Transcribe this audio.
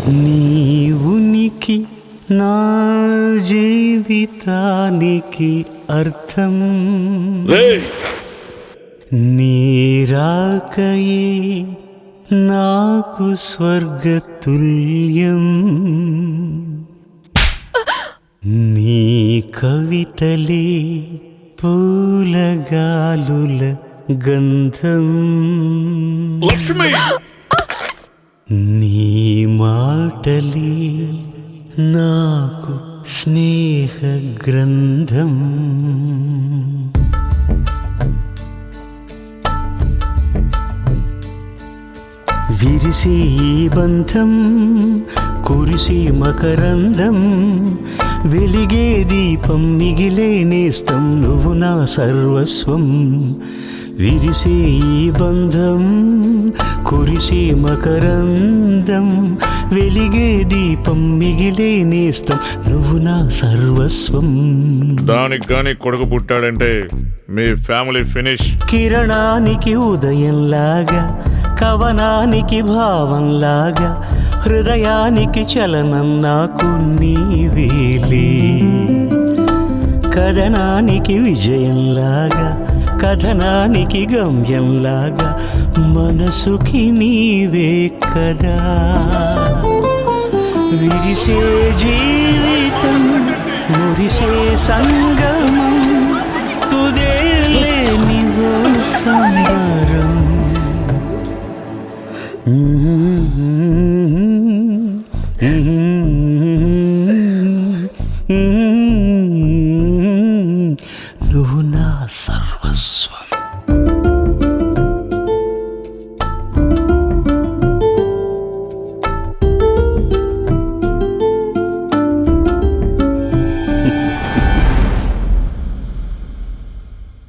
నీ ఉనికి నా జీవితానికి అర్థం రేయ్ నీరాకయే నాకు స్వర్గతుల్యం నీ కవితలే పూలగాలుల గంధం లక్ష్మి నీ మాటలే నాకు స్నేహ గ్రంథం విరిసే ఈ బంధం కురిసే మకరందం వెలిగే దీపం మిగిలే నేస్తం నువ్వు నా సర్వస్వం విరిసే ఈ బంధం కురిసే మకరందం వెలిగే దీపం మిగిలే నేస్తం నువ్వు నా సర్వస్వం దానికి గాని కొడుకు పుట్టాడంటే మీ ఫ్యామిలీ ఫినిష్ కిరణానికి ఉదయంలాగా కవనానికి భావంలాగా హృదయానికి చలనం నాకు నీవేలే కథనానికి విజయంలాగా కథనానికి గమ్యంలాగా మనసుకి నీవే కదా విరిసే జీవితం మురిసే సంగమం తుదే లేని ఓ